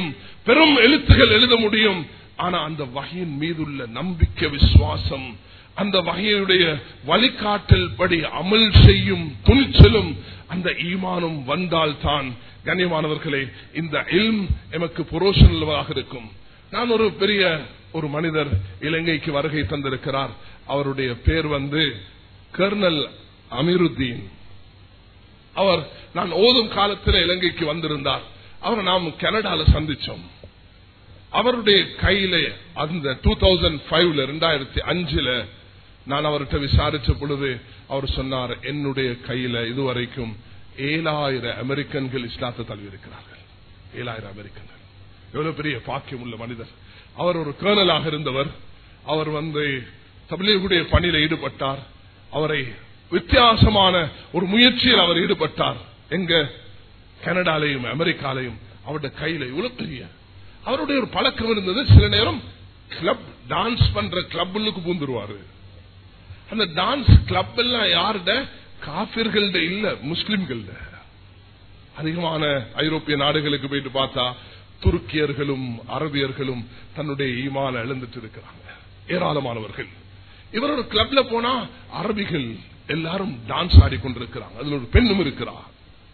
பெரும் எழுத்துகள் எழுத முடியும் ஆனா அந்த வகையின் மீதுள்ள நம்பிக்கை விசுவாசம் அந்த வகையுடைய வழிகாட்டல் படி அமல் செய்யும் துணிச்சலும் அந்த ஈமானும் வந்தால்தான் கண்ணியமானவர்களே இந்த இல்ம் எமக்கு புரோஷனலாக இருக்கும் நான் ஒரு பெரிய ஒரு மனிதர் இலங்கைக்கு வருகை தந்திருக்கிறார் அவருடைய பேர் வந்து கர்னல் அமீருத்தீன் அவர் நான் ஓதும் காலத்தில் இலங்கைக்கு வந்திருந்தார் அவரை நாம் கனடால சந்திச்சோம் அவருடைய கையில அந்த டூ தௌசண்ட் ஃபைவ்ல ரெண்டாயிரத்தி அஞ்சுல நான் அவர்கிட்ட விசாரிச்ச பொழுது அவர் சொன்னார் என்னுடைய கையில இதுவரைக்கும் ஏழாயிரம் அமெரிக்கன்கள் இஸ்லாத்தை தழுவி இருக்கிறார்கள் ஏழாயிரம் அமெரிக்கன்கள் எவ்வளவு பெரிய பாக்கியம் உள்ள மனிதர் அவர் ஒரு கேர்னலாக இருந்தவர் அவர் வந்து தபிலீகுடைய பணியில ஈடுபட்டார் அவரை வித்தியாசமான ஒரு முயற்சியில் அவர் ஈடுபட்டார் எங்க கனடாலையும் அமெரிக்காலையும் அவருடைய கையில இவ்வளவு பெரிய அவருடைய ஒரு பழக்கம் இருந்தது சில நேரம் கிளப் டான்ஸ் பண்ற கிளப்புக்கு பூந்துருவாரு அந்த டான்ஸ் கிளப் எல்லாம் யாருட காபிர்கள்ட இல்ல முஸ்லிம்கள்ட அதிகமான ஐரோப்பிய நாடுகளுக்கு போயிட்டு பார்த்தா துருக்கியர்களும் அரபியர்களும் தன்னுடைய ஈமான இழந்துட்டு இருக்கிறாங்க ஏராளமானவர்கள் இவர் ஒரு கிளப்ல போனா அரபிகள் எல்லாரும் டான்ஸ் ஆடிக்கொண்டிருக்கிறாங்க அதுல ஒரு பெண்ணும் இருக்கிறார்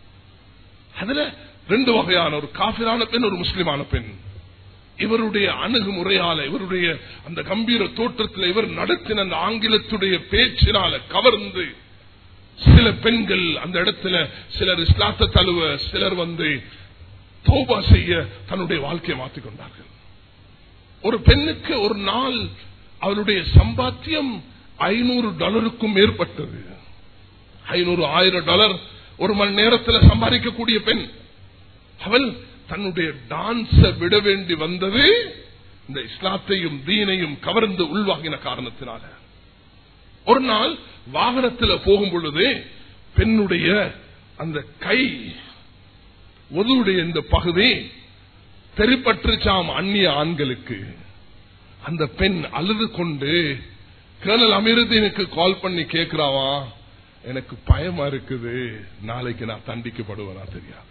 அதுல ரெண்டு வகையான ஒரு காபிரான பெண் ஒரு முஸ்லிமான பெண் இவருடைய அணுகுமுறையால இவருடைய அந்த கம்பீர தோற்றத்தில் இவர் நடத்தின அந்த ஆங்கிலத்துடைய பேச்சினால கவர்ந்து சில பெண்கள் அந்த இடத்துல சிலர் இஸ்லாத்த தழுவ சிலர் வந்து தோபா செய்ய தன்னுடைய வாழ்க்கையை மாற்றிக் கொண்டார்கள் ஒரு பெண்ணுக்கு ஒரு நாள் அவருடைய சம்பாத்தியம் ஐநூறு டாலருக்கும் மேற்பட்டது ஐநூறு ஆயிரம் டாலர் ஒரு மணி நேரத்தில் சம்பாதிக்கக்கூடிய பெண் அவள் தன்னுடைய டான்ஸ விட வேண்டி வந்தது இந்த இஸ்லாத்தையும் தீனையும் கவர்ந்து உள்வாங்கின காரணத்தினால ஒரு நாள் வாகனத்தில் போகும் பொழுது பெண்ணுடைய அந்த கை ஒதுவுடைய இந்த பகுதி தெரிப்பற்றுச்சாம் அந்நிய ஆண்களுக்கு அந்த பெண் அழுது கொண்டு கேர்னல் அமிர்தீனுக்கு கால் பண்ணி கேட்கிறாவா எனக்கு பயமா இருக்குது நாளைக்கு நான் தண்டிக்கப்படுவேனா தெரியாது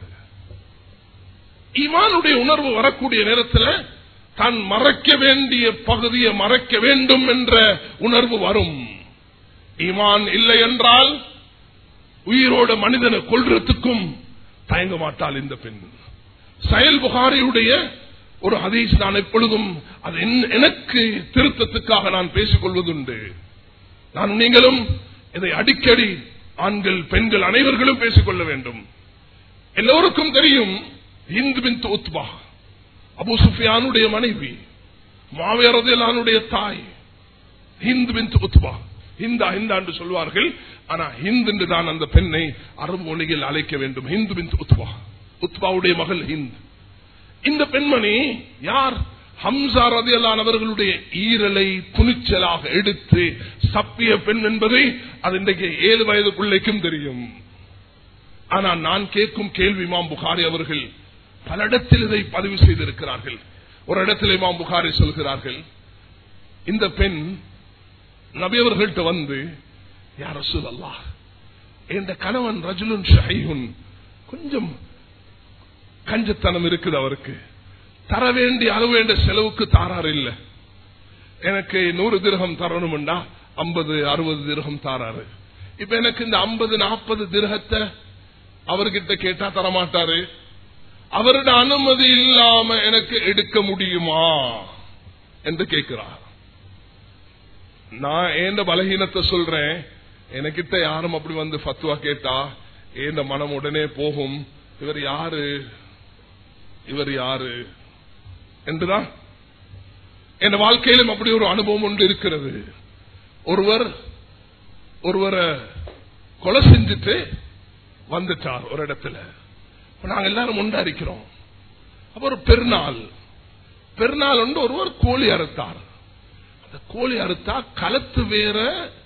ஈமானுடைய உணர்வு வரக்கூடிய நேரத்தில் தான் மறைக்க வேண்டிய பகுதியை மறைக்க வேண்டும் என்ற உணர்வு வரும் ஈமான் இல்லை என்றால் உயிரோட மனிதனை கொள்றதுக்கும் தயங்க மாட்டாள் இந்த பெண் செயல் புகாரியுடைய ஒரு ஹதீஸ் நான் எப்பொழுதும் அது எனக்கு திருத்தத்துக்காக நான் பேசிக் கொள்வதுண்டு நான் நீங்களும் இதை அடிக்கடி ஆண்கள் பெண்கள் அனைவர்களும் பேசிக்கொள்ள வேண்டும் எல்லோருக்கும் தெரியும் இந்து பின் உத்பா அபு சுஃபியானுடைய மனைவி மாவேரதேலானுடைய தாய் ஹிந்து பின் உத்பா ஹிந்தா ஹிந்தா என்று சொல்வார்கள் ஆனா ஹிந்த் என்று தான் அந்த பெண்ணை அரபு மொழியில் அழைக்க வேண்டும் ஹிந்து பின் உத்பா உத்பாவுடைய மகள் ஹிந்த் இந்த பெண்மணி யார் ஹம்சா ரதியலான் அவர்களுடைய ஈரலை துணிச்சலாக எடுத்து சப்பிய பெண் என்பதை அது இன்றைக்கு ஏழு வயது பிள்ளைக்கும் தெரியும் ஆனா நான் கேட்கும் கேள்வி இமாம் புகாரி அவர்கள் பல இடத்தில் இதை பதிவு செய்திருக்கிறார்கள் ஒரு இடத்தில் இமாம் புகாரி சொல்கிறார்கள் இந்த பெண் நபியவர்கள்ட்ட வந்து யார் ரசூல் அல்லாஹ் என்ற கணவன் ரஜுலுன் ஷஹீஹுன் கொஞ்சம் கஞ்சத்தனம் இருக்குது அவருக்கு தர வேண்டிய அளவு வேண்டிய செலவுக்கு தாராறு இல்ல எனக்கு நூறு திரகம் தரணும்டா ஐம்பது அறுபது திரகம் தாராரு இப்ப எனக்கு இந்த ஐம்பது நாற்பது திரகத்தை அவர்கிட்ட கேட்டா தரமாட்டாரு அவருடைய அனுமதி இல்லாம எனக்கு எடுக்க முடியுமா என்று கேட்கிறார் நான் ஏந்த பலகீனத்தை சொல்றேன் எனக்கிட்ட யாரும் அப்படி வந்து பத்துவா கேட்டா ஏந்த மனம் உடனே போகும் இவர் யாரு இவர் யாரு என்றுதான் என் வாழ்க்கையிலும் அப்படி ஒரு அனுபவம் ஒன்று இருக்கிறது ஒருவர் ஒருவரை கொலை செஞ்சுட்டு வந்துட்டார் ஒரு இடத்துல நாங்க எல்லாரும் உண்டாரிக்கிறோம் அப்ப ஒரு பெருநாள் பெருநாள் ஒன்று ஒருவர் கோழி அறுத்தார் அந்த கோழி அறுத்தா களத்து வேற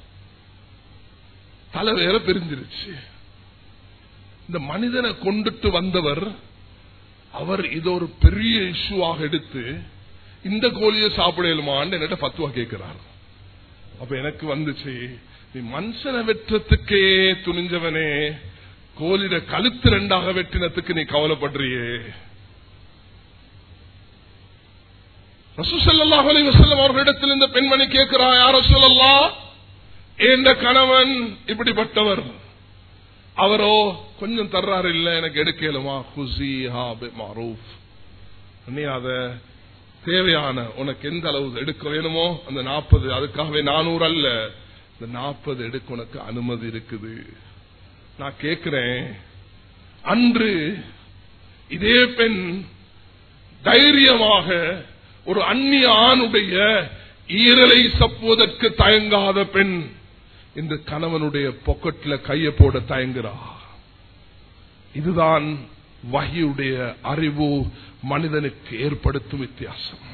தலை வேற பிரிஞ்சிருச்சு இந்த மனிதனை கொண்டுட்டு வந்தவர் அவர் இது ஒரு பெரிய இஷ்யூவாக எடுத்து இந்த கோழியை சாப்பிடலுமான்னு என்கிட்ட பத்துவா கேட்கிறார் அப்ப எனக்கு வந்துச்சு நீ மனுஷனை வெற்றத்துக்கே துணிஞ்சவனே கோழிட கழுத்து ரெண்டாக வெட்டினத்துக்கு நீ கவலைப்படுறியே ரசூசல்லாஹ் அலைஹி வஸல்லம் அவர்களிடத்தில் இந்த பெண்மணி கேட்கிறா யார் ரசூலல்லா என்ற கணவன் இப்படிப்பட்டவர் அவரோ கொஞ்சம் தர்றாரு இல்ல எனக்கு எடுக்கலுமா குசி மாரூஃப் நீ அத தேவையான உனக்கு எந்த அளவு எடுக்க வேணுமோ அந்த நாற்பது அதுக்காகவே நானூறு அல்ல இந்த நாற்பது எடுக்க உனக்கு அனுமதி இருக்குது நான் கேட்கிறேன் அன்று இதே பெண் தைரியமாக ஒரு அந்நிய ஆணுடைய ஈரலை சப்புவதற்கு தயங்காத பெண் இந்த கணவனுடைய பொக்கெட்ல கைய போட தயங்குறா இதுதான் வகையுடைய அறிவு மனிதனுக்கு ஏற்படுத்தும் வித்தியாசம்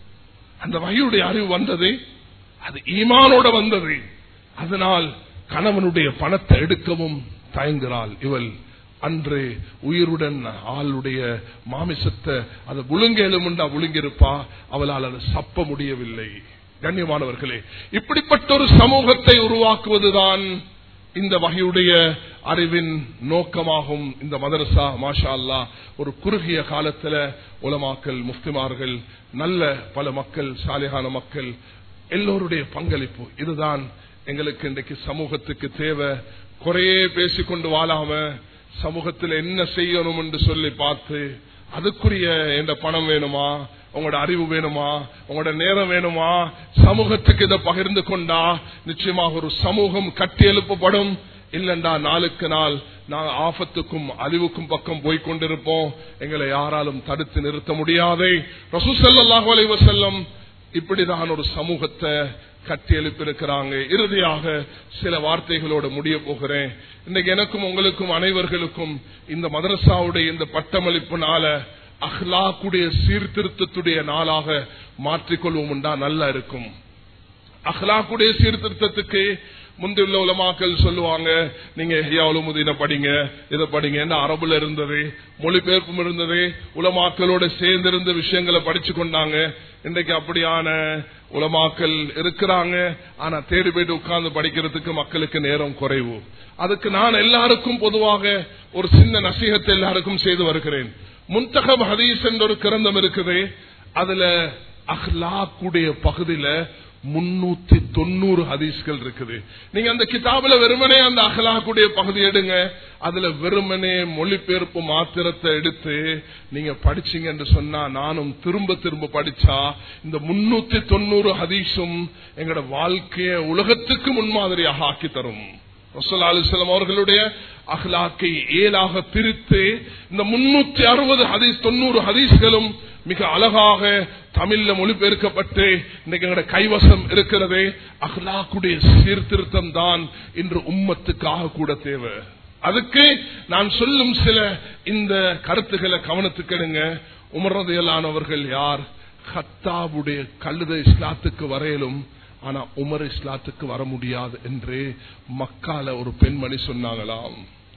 அந்த வகையுடைய அறிவு வந்தது அது ஈமானோட வந்தது அதனால் கணவனுடைய பணத்தை எடுக்கவும் தயங்குகிறாள் இவள் அன்று உயிருடன் ஆளுடைய மாமிசத்தை அதை விழுங்கலும் உண்டா விழுங்கிருப்பா அவளால் அதை சப்ப முடியவில்லை கண்ணியமானவர்களே இப்படிப்பட்ட ஒரு சமூகத்தை உருவாக்குவதுதான் இந்த வகையுடைய அறிவின் நோக்கமாகும் இந்த மதரசா மாஷா அல்லா ஒரு குறுகிய காலத்துல உலமாக்கல் முஃப்திமார்கள் நல்ல பல மக்கள் சாலிகான மக்கள் எல்லோருடைய பங்களிப்பு இதுதான் எங்களுக்கு இன்றைக்கு சமூகத்துக்கு தேவை குறையே பேசிக்கொண்டு வாழாம சமூகத்தில் என்ன செய்யணும் என்று சொல்லி பார்த்து அதுக்குரிய என்ற பணம் வேணுமா உங்களோட அறிவு வேணுமா உங்களோட நேரம் வேணுமா சமூகத்துக்கு இதை பகிர்ந்து கொண்டா நிச்சயமாக ஒரு சமூகம் கட்டி எழுப்பப்படும் இல்லண்டா நாளுக்கு நாள் நாங்கள் ஆபத்துக்கும் அழிவுக்கும் பக்கம் போய்கொண்டிருப்போம் எங்களை யாராலும் தடுத்து நிறுத்த முடியாதே ரசூசல்லாஹு அலைவ செல்லம் இப்படிதான் ஒரு சமூகத்தை கட்டி எழுப்பியிருக்கிறாங்க இறுதியாக சில வார்த்தைகளோடு முடிய போகிறேன் இன்னைக்கு எனக்கும் உங்களுக்கும் அனைவர்களுக்கும் இந்த மதரசாவுடைய இந்த பட்டமளிப்புனால அஹ்லாக்குடைய சீர்திருத்தத்துடைய நாளாக மாற்றிக்கொள்வோம்டா நல்லா இருக்கும் அஹ்லாக்குடைய சீர்திருத்தத்துக்கு முந்தையுள்ள உலமாக்கள் சொல்லுவாங்க நீங்க முதின படிங்க இதை படிங்க என்ன அரபுல இருந்தது மொழிபெயர்ப்பும் இருந்தது உலமாக்களோட சேர்ந்திருந்த விஷயங்களை படிச்சு கொண்டாங்க இன்றைக்கு அப்படியான உலமாக்கள் இருக்கிறாங்க ஆனா தேடி போயிட்டு உட்கார்ந்து படிக்கிறதுக்கு மக்களுக்கு நேரம் குறைவு அதுக்கு நான் எல்லாருக்கும் பொதுவாக ஒரு சின்ன நசீகத்தை எல்லாருக்கும் செய்து வருகிறேன் முன்தகம் ஹதீஸ் என்ற ஒரு கிரந்தம் இருக்குது அதுல அஹ்லாக்குடைய பகுதியில முன்னூத்தி தொண்ணூறு ஹதீஸ்கள் இருக்குது நீங்க அந்த கிதாபுல வெறுமனே அந்த அகலாக்குடைய பகுதி எடுங்க அதுல வெறுமனே மொழிபெயர்ப்பு மாத்திரத்தை எடுத்து நீங்க படிச்சீங்க என்று சொன்னா நானும் திரும்ப திரும்ப படிச்சா இந்த முன்னூத்தி தொண்ணூறு ஹதீஸும் எங்களோட வாழ்க்கைய உலகத்துக்கு முன்மாதிரியாக ஆக்கி தரும் அலிஸ்லாம் அவர்களுடைய அஹ்லாக்கை ஏலாக பிரித்து இந்த முன்னூத்தி அறுபது ஹதீஸ் தொண்ணூறு ஹதீஸ்களும் மிக அழகாக தமிழ்ல மொழிபெயர்க்கப்பட்டு இன்னைக்கு எங்களோட கைவசம் இருக்கிறதே அஹ்லாக்குடைய சீர்திருத்தம் தான் இன்று உம்மத்துக்காக கூட தேவை அதுக்கு நான் சொல்லும் சில இந்த கருத்துக்களை கவனத்துக்கு எடுங்க உமரதையிலானவர்கள் யார் ஹத்தாவுடைய கழுத இஸ்லாத்துக்கு வரையிலும் ஆனா உமர் இஸ்லாத்துக்கு வர முடியாது என்று மக்கால ஒரு பெண்மணி சொன்னாங்களாம்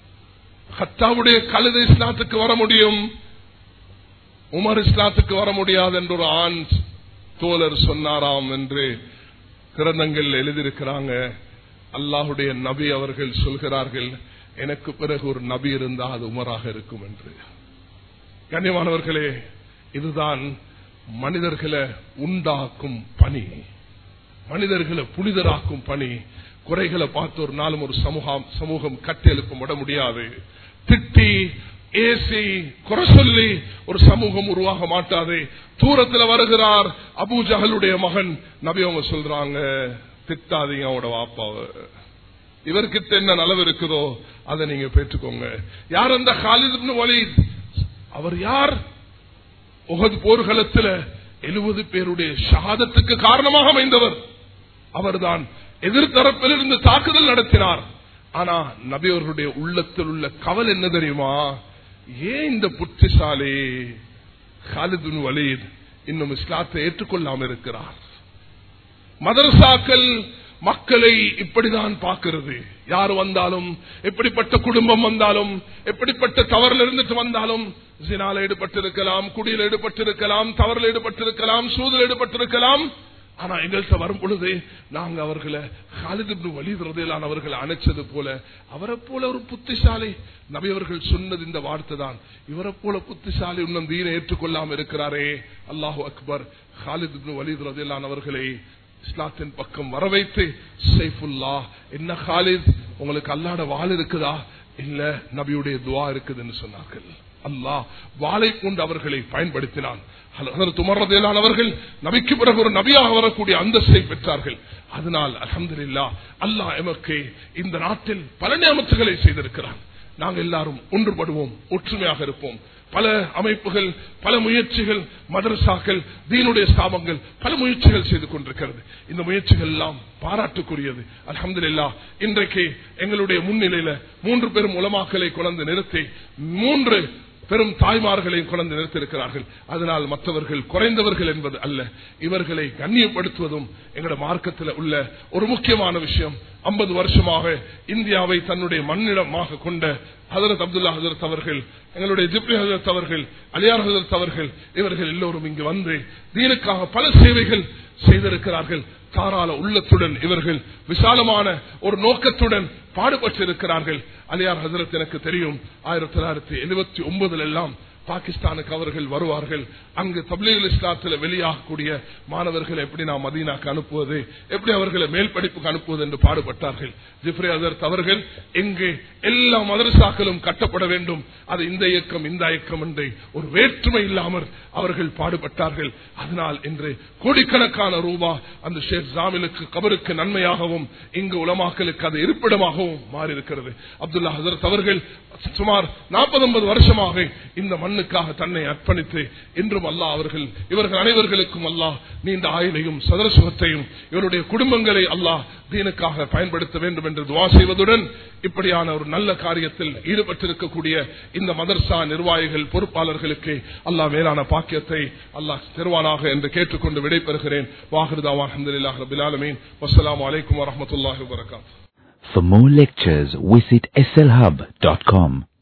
ஹத்தாவுடைய கழுத இஸ்லாத்துக்கு வர முடியும் உமர் இஸ்லாத்துக்கு வர முடியாது என்று ஒரு ஆண் தோழர் சொன்னாராம் என்று கிரந்தங்கள் எழுதியிருக்கிறாங்க அல்லாஹுடைய நபி அவர்கள் சொல்கிறார்கள் எனக்கு பிறகு ஒரு நபி இருந்தா அது உமராக இருக்கும் என்று கண்ணியமானவர்களே இதுதான் மனிதர்களை உண்டாக்கும் பணி மனிதர்களை புனிதராக்கும் பணி குறைகளை பார்த்து ஒரு நாளும் ஒரு சமூகம் சமூகம் கட்டி எழுப்ப முடியாது திட்டி ஏசி குறை சொல்லி ஒரு சமூகம் உருவாக மாட்டாது தூரத்தில் வருகிறார் அபு ஜஹலுடைய மகன் நபி அவங்க சொல்றாங்க திட்டாதீங்க அவட வாப்பாவ இவர்கிட்ட என்ன நலவு இருக்குதோ அதை நீங்க பெற்றுக்கோங்க யார் அந்த ஹாலித் வலீத் அவர் யார் உகது போர்க்களத்தில் எழுபது பேருடைய ஷஹாதத்துக்கு காரணமாக அமைந்தவர் அவர்தான் எதிர்த்தரப்பில் இருந்து தாக்குதல் நடத்தினார் ஆனா நபியவர்களுடைய உள்ளத்தில் உள்ள கவல் என்ன தெரியுமா ஏன் இந்த புத்திசாலி ஹாலிதுன் வலீத் இன்னும் இஸ்லாத்தை ஏற்றுக்கொள்ளாமல் இருக்கிறார் மதரசாக்கள் மக்களை இப்படிதான் பார்க்கிறது யார் வந்தாலும் எப்படிப்பட்ட குடும்பம் வந்தாலும் எப்படிப்பட்ட தவறில் இருந்துட்டு வந்தாலும் ஜினால ஈடுபட்டிருக்கலாம் குடியில் ஈடுபட்டிருக்கலாம் தவறில் ஈடுபட்டிருக்கலாம் சூதில் ஈடுபட்டிருக்கலாம் ஆனா எங்கள்கிட்ட வரும் பொழுது நாங்க அவர்களை ஹாலிது வலிதுறதையிலான அவர்களை அணைச்சது போல அவரை போல ஒரு புத்திசாலி நபி அவர்கள் சொன்னது இந்த வார்த்தை தான் இவரை போல புத்திசாலி இன்னும் தீனை ஏற்றுக்கொள்ளாம இருக்கிறாரே அல்லாஹு அக்பர் ஹாலிது வலிதுறதையிலான அவர்களை இஸ்லாத்தின் பக்கம் வர வைத்து சைஃபுல்லா என்ன ஹாலித் உங்களுக்கு அல்லாட வாள் இருக்குதா இல்ல நபியுடைய துவா இருக்குதுன்னு சொன்னார்கள் அல்லாஹ் வாளை கொண்டு அவர்களை பயன்படுத்தினான் துமர்றதேலான அவர்கள் நபிக்கு பிறகு ஒரு நபியாக வரக்கூடிய அந்தஸ்தை பெற்றார்கள் அதனால் அலமதுல்லா அல்லாஹ் எமக்கு இந்த நாட்டில் பல நியமத்துகளை செய்திருக்கிறான் நாங்கள் எல்லாரும் ஒன்றுபடுவோம் ஒற்றுமையாக இருப்போம் பல அமைப்புகள் பல முயற்சிகள் மதரசாக்கள் தீனுடைய ஸ்தாபங்கள் பல முயற்சிகள் செய்து கொண்டிருக்கிறது இந்த முயற்சிகள் எல்லாம் பாராட்டுக்குரியது அலமதுல்லா இன்றைக்கு எங்களுடைய முன்னிலையில மூன்று பெரும் உலமாக்களை குழந்து நிறுத்தி மூன்று பெரும் தாய்மார்களையும் குழந்தை நிறுத்திருக்கிறார்கள் அதனால் மற்றவர்கள் குறைந்தவர்கள் என்பது அல்ல இவர்களை கண்ணியப்படுத்துவதும் எங்களோட மார்க்கத்தில் உள்ள ஒரு முக்கியமான விஷயம் ஐம்பது வருஷமாக இந்தியாவை தன்னுடைய மண்ணிடமாக கொண்ட ஹசரத் அப்துல்லா ஹசரத் அவர்கள் எங்களுடைய ஜிப்ரி ஹசரத் அவர்கள் அலியார் ஹசரத் அவர்கள் இவர்கள் எல்லோரும் இங்கு வந்து தீனுக்காக பல சேவைகள் செய்திருக்கிறார்கள் தாராள உள்ளத்துடன் இவர்கள் விசாலமான ஒரு நோக்கத்துடன் பாடுபட்டிருக்கிறார்கள் அலியார் ஹசரத் எனக்கு தெரியும் ஆயிரத்தி தொள்ளாயிரத்தி எழுபத்தி ஒன்பதுல எல்லாம் பாகிஸ்தானுக்கு அவர்கள் வருவார்கள் அங்கு தப்லீல் இஸ்லாத்தில் வெளியாகக்கூடிய மாணவர்களை எப்படி நாம் மதீனாக்கு அனுப்புவது எப்படி அவர்களை மேல் படிப்புக்கு அனுப்புவது என்று பாடுபட்டார்கள் ஜிப்ரி அதர்த் அவர்கள் எங்கே எல்லா மதரசாக்களும் கட்டப்பட வேண்டும் அது இந்த இயக்கம் இந்த இயக்கம் என்று ஒரு வேற்றுமை இல்லாமல் அவர்கள் பாடுபட்டார்கள் அதனால் இன்று கோடிக்கணக்கான ரூபா அந்த ஷேக் ஜாமிலுக்கு கபருக்கு நன்மையாகவும் இங்கு உலமாக்களுக்கு அது இருப்பிடமாகவும் மாறியிருக்கிறது அப்துல்லா ஹசரத் அவர்கள் சுமார் நாற்பது ஐம்பது வருஷமாக இந்த மண்ணுக்காக தன்னை அர்ப்பணித்து இன்றும் அல்லா அவர்கள் இவர்கள் அனைவர்களுக்கும் அல்லாஹ் நீண்ட ஆயுளையும் சதர சுகத்தையும் இவருடைய குடும்பங்களை அல்லாஹ் தீனுக்காக பயன்படுத்த வேண்டும் என்று துவா செய்வதுடன் இப்படியான ஒரு நல்ல காரியத்தில் ஈடுபட்டிருக்கக்கூடிய இந்த மதர்சா நிர்வாகிகள் பொறுப்பாளர்களுக்கு அல்லாஹ் மேலான பாக்கியத்தை அல்லாஹ் தருவானாக என்று கேட்டுக்கொண்டு விடைபெறுகிறேன் வாஹிருதாவா அஹமதுல்லாஹ் ரபிலாலமீன் வசலாம் வலைக்கம் வரமத்துல்லாஹி வரகாத்து For more lectures, visit slhub.com.